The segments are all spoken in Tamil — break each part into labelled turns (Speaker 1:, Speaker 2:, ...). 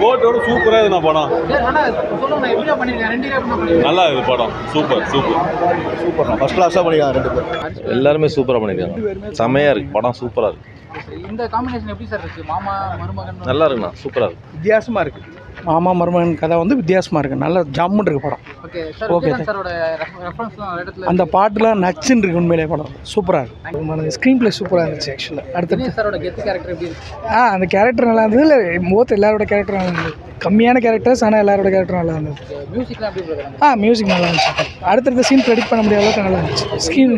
Speaker 1: கோட்டோட சூப்பராக இது நான் படம்
Speaker 2: சார் ஆனால் சொல்லுங்க நான் எப்படி பண்ணியிருக்கேன் ரெண்டு எப்படி பண்ணியிருக்கேன்
Speaker 1: நல்லா இது படம் சூப்பர் சூப்பர்
Speaker 3: சூப்பர் ஃபர்ஸ்ட் கிளாஸாக பண்ணிக்கலாம் ரெண்டு பேரும்
Speaker 4: எல்லாருமே சூப்பராக பண்ணியிருக்காங்க செம்மையாக இருக்குது படம் சூப்பராக இருக்குது
Speaker 2: இந்த காம்பினேஷன் எப்படி சார் இருக்கு மாமா மருமகன்
Speaker 4: நல்லா இருக்குண்ணா சூப்பராக இருக்குது
Speaker 3: வித்தியாசமாக இருக்குது மாமா மருமகன் கதை வந்து வித்தியாசமாக இருக்குது நல்லா ஜம்முன்னு இருக்கு படம்
Speaker 2: ஓகே சார்
Speaker 3: Okay,
Speaker 2: விஜயகாந்த் சாரோட ரெஃபரன்ஸ்லாம் இடத்துல
Speaker 3: அந்த பாட்டுலாம் நச்சுன்னு இருக்கு உண்மையிலே படம் சூப்பராக இருக்கு ஸ்க்ரீன் பிளே சூப்பராக இருந்துச்சு ஆக்சுவலாக அடுத்து
Speaker 2: தினேஷ் சாரோட கெத்து கேரக்டர் எப்படி இருக்கு
Speaker 3: ஆ அந்த கேரக்டர் நல்லா இருந்தது இல்லை மோத் எல்லாரோட கேரக்டர் நல்லா இருந்தது கம்மியான கேரக்டர்ஸ் ஆனால் எல்லாரோட கேரக்டர் நல்லா இருந்தது
Speaker 2: மியூசிக்லாம் எப்படி இருக்காங்க
Speaker 3: ஆ மியூசிக் நல்லா இருந்துச்சு அடுத்தடுத்த சீன் ப்ரெடிக்ட் பண்ண முடியாத அளவுக்கு நல்லா இருந்துச்சு ஸ்க்ரீன்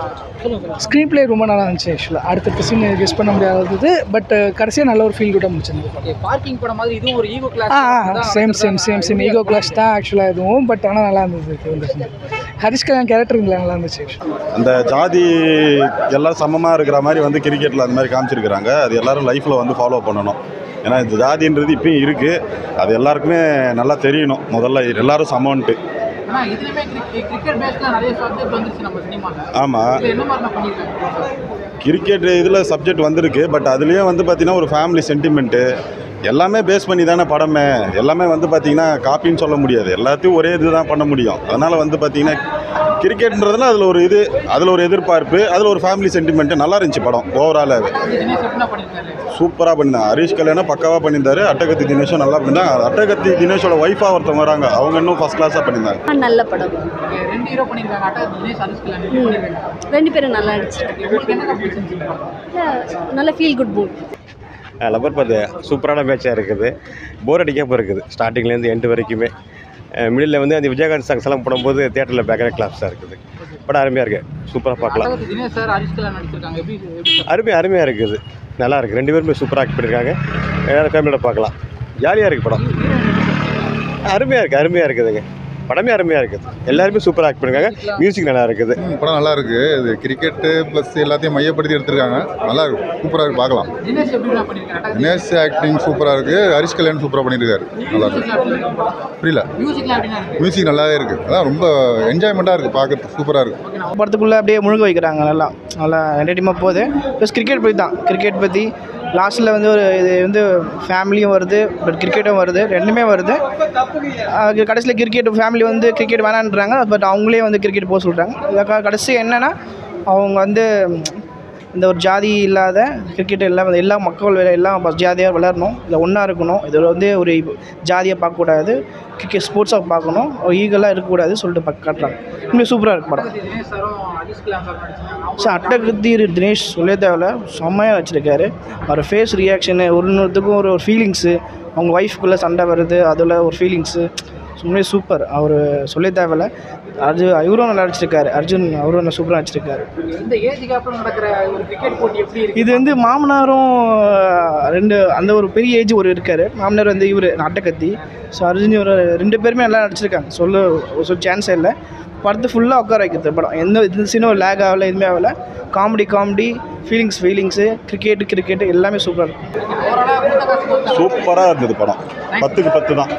Speaker 3: ஸ்க்ரீன் பிளே ரொம்ப நல்லா இருந்துச்சு ஆக்சுவலாக அடுத்தடுத்த சீன் கெஸ் பண்ண முடியாதது பட் கடைசியாக நல்ல ஒரு ஃபீல் கூட முடிச்சிருந்தது
Speaker 2: ஓகே பார்க்கிங் படம் மாதிரி இதுவும் ஒரு ஈகோ கிளாஸ்
Speaker 3: ஆ ஆ same same same same ego class தான் ஆக்சுவலாக இதுவும் பட் ஆனால் நல்லா இருந்தது இது வந்து ஹரிஷ் கல்யாண் கேரக்டர் இதில் நல்லா இருந்துச்சு actually.
Speaker 5: அந்த ஜாதி எல்லாம் சமமாக இருக்கிற மாதிரி வந்து கிரிக்கெட்டில் அந்த மாதிரி காமிச்சிருக்கிறாங்க அது எல்லாரும் லைஃப்பில் வந்து ஃபாலோ பண்ணணும் ஏன்னா இந்த ஜாதின்றது இப்பயும் இருக்குது அது எல்லாருக்குமே நல்லா தெரியணும் முதல்ல எல்லாரும் சமம்ன்ட்டு
Speaker 2: ஆனால் இதுலயுமே கிரிக்கெட் பேஸ்ல நிறைய சப்ஜெக்ட் வந்துருச்சு நம்ம சினிமால
Speaker 5: ஆமாம்
Speaker 2: இதுல என்ன மாதிரி நான் பண்ணியிருக்கேன்
Speaker 5: கிரிக்கெட் இதில் சப்ஜெக்ட் வந்திருக்கு பட் அதுலேயும் வந்து பார்த்திங்கன்னா ஒரு ஃபேமிலி சென்டிமெண்ட்டு எல்லாமே பேஸ் பண்ணி தானே படமே எல்லாமே வந்து பார்த்திங்கன்னா காப்பின்னு சொல்ல முடியாது எல்லாத்தையும் ஒரே இது தான் பண்ண முடியும் அதனால் வந்து பார்த்திங்கன்னா கிரிக்கெட்ன்றதுல அதில் ஒரு இது அதில் ஒரு எதிர்பார்ப்பு அதில் ஒரு ஃபேமிலி சென்டிமெண்ட்டு நல்லா இருந்துச்சு படம் ஓவராலாகவே
Speaker 2: தினேஷ் எப்படி பண்ணியிருக்காரு
Speaker 5: சூப்பராக பண்ணியிருந்தாங்க ஹரிஷ் கல்யாணம் பக்காவாக பண்ணியிருந்தாரு அட்டகத்தி தினேஷும் நல்லா பண்ணியிருந்தாங்க அட்டகத்தி தினேஷோட ஒய்ஃபாக ஒருத்தவங்க வராங்க அவங்க இன்னும் ஃபஸ்ட் கிளாஸாக பண்ணியிருந்தாங்க
Speaker 6: ஆ, நல்ல படம்
Speaker 2: ஓகே ரெண்டு ஹீரோ பண்ணியிருக்காங்க அட்டா தினேஷ் ஹரிஷ் கல்யாண் எப்படி பண்ணியிருக்காங்க
Speaker 6: ரெண்டு பேரும் நல்லா நடிச்சு
Speaker 2: உங்களுக்கு என்ன பிடிச்சிருந்துச்சு
Speaker 6: நல்ல ஃபீல் குட் மூட்
Speaker 7: லப்பர் பத்து சூப்பரான மேட்சாக இருக்குது போர் அடிக்காமல் இருக்குது ஸ்டார்டிங்லேருந்து எண்டு வரைக்குமே மிடில் வந்து அந்த விஜயகாந்த் சாங்ஸ் எல்லாம் போடும்போது தேட்டரில் பேக்ரவுண்ட் கிளாப்ஸாக இருக்குது படம் அருமையாக இருக்குது சூப்பராக பார்க்கலாம்
Speaker 2: அட்டகத்தி தினேஷ் சார் ஹரிஷ் கல்யாண் நடிச்சிருக்காங்க எப்படி எப்படி சார்
Speaker 7: அருமை அருமையாக இருக்குது நல்லா இருக்குது ரெண்டு பேருமே சூப்பராக ஆக்ட் பண்ணியிருக்காங்க எல்லாரும் ஃபேமிலியோட பார்க்கலாம் ஜாலியாக இருக்குது படம் அருமையாக இருக்குது அருமையாக இருக்குதுங்க படமே அருமையாக இருக்குது எல்லாருமே சூப்பராக ஆக்ட் பண்ணியிருக்காங்க மியூசிக் நல்லா இருக்குது
Speaker 8: ம், படம் நல்லா இருக்கு இது கிரிக்கெட்டு ப்ளஸ் எல்லாத்தையும் மையப்படுத்தி எடுத்திருக்காங்க நல்லா இருக்கு சூப்பராக இருக்கு பார்க்கலாம்
Speaker 2: தினேஷ் எப்படி நான் பண்ணியிருக்கேன் அட்டா
Speaker 8: தினேஷ் ஆக்டிங் சூப்பராக இருக்கு ஹரிஷ் கல்யாண் சூப்பராக பண்ணியிருக்காரு நல்லா இருக்கு புரியல
Speaker 2: மியூசிக்லாம் எப்படின்னா இருக்கு
Speaker 8: மியூசிக் நல்லாவே இருக்கு அதான் ரொம்ப என்ஜாய்மெண்ட்டாக இருக்கு பார்க்கறதுக்கு சூப்பராக இருக்கு
Speaker 3: படத்துக்குள்ளே அப்படியே முழுக வைக்கிறாங்க நல்லா நல்லா என்டர்டைன்மெண்ட் போகுது ப்ளஸ் கிரிக்கெட் பற்றி தான் கிரிக்கெட் பற்றி லாஸ்ட்டில் வந்து ஒரு இது வந்து ஃபேமிலியும் வருது பட் கிரிக்கெட்டும் வருது ரெண்டுமே வருது அது கடைசியில் கிரிக்கெட் ஃபேமிலி வந்து கிரிக்கெட் வேணான்றாங்க பட் அவங்களே வந்து கிரிக்கெட் போக சொல்கிறாங்க இதில் கடைசி என்னென்னா அவங்க வந்து இந்த ஒரு ஜாதி இல்லாத கிரிக்கெட் எல்லாம் எல்லா மக்கள் வேற எல்லாம் ஜாதியாக விளையாடணும் இதில் ஒன்றா இருக்கணும் இதில் வந்து ஒரு ஜாதியை பார்க்கக்கூடாது கிரிக்கெட் ஸ்போர்ட்ஸாக பார்க்கணும் ஒரு ஈகலாக இருக்கக்கூடாது சொல்லிட்டு பார்க்க காட்டுறாங்க இன்னும் சூப்பராக இருக்கு படம்
Speaker 2: அட்டகத்தி தினேஷ் சாரும் ஹரிஷ் கல்யாண் சார் நடிச்சிருக்காங்க
Speaker 3: ஸோ அட்டகத்தி தினேஷ் சொல்ல தேவையில்ல செம்மையாக வச்சுருக்காரு அவர் ஃபேஸ் ரியாக்ஷனு ஒரு இன்னொருத்துக்கும் ஒரு ஒரு ஃபீலிங்ஸு அவங்க ஒய்ஃப்குள்ளே சண்டை வருது அதில் ஒரு ஃபீலிங்ஸு உண்மையே சூப்பர் அவர் சொல்ல தேவையில்ல அது இவரும் நல்லா நடிச்சிருக்காரு அர்ஜுன் அவரும் நல்லா சூப்பராக நடிச்சிருக்காரு
Speaker 2: இந்த ஏஜுக்கு அப்புறம் நடக்கிற ஒரு கிரிக்கெட் போட்டி எப்படி இருக்கு
Speaker 3: இது வந்து மாமனாரும் ரெண்டு அந்த ஒரு பெரிய ஏஜ் ஒரு இருக்கார் மாமனார் வந்து இவர் அட்டக்கத்தி ஸோ அர்ஜுன் இவர் ரெண்டு பேருமே நல்லா நடிச்சிருக்காங்க சொல்ல சொல்ல சான்ஸே இல்லை படத்தை ஃபுல்லாக உட்கார வைக்கிறது படம் எந்த இந்த சீனும் லேக் ஆகலை எதுவுமே ஆகலை comedy comedy feelings feelings cricket cricket எல்லாமே சூப்பராக இருக்கும்
Speaker 2: ஓவராலாக கொடுத்த காசு கொடுத்தா
Speaker 5: சூப்பராக இருந்தது படம் பத்துக்கு பத்து தான்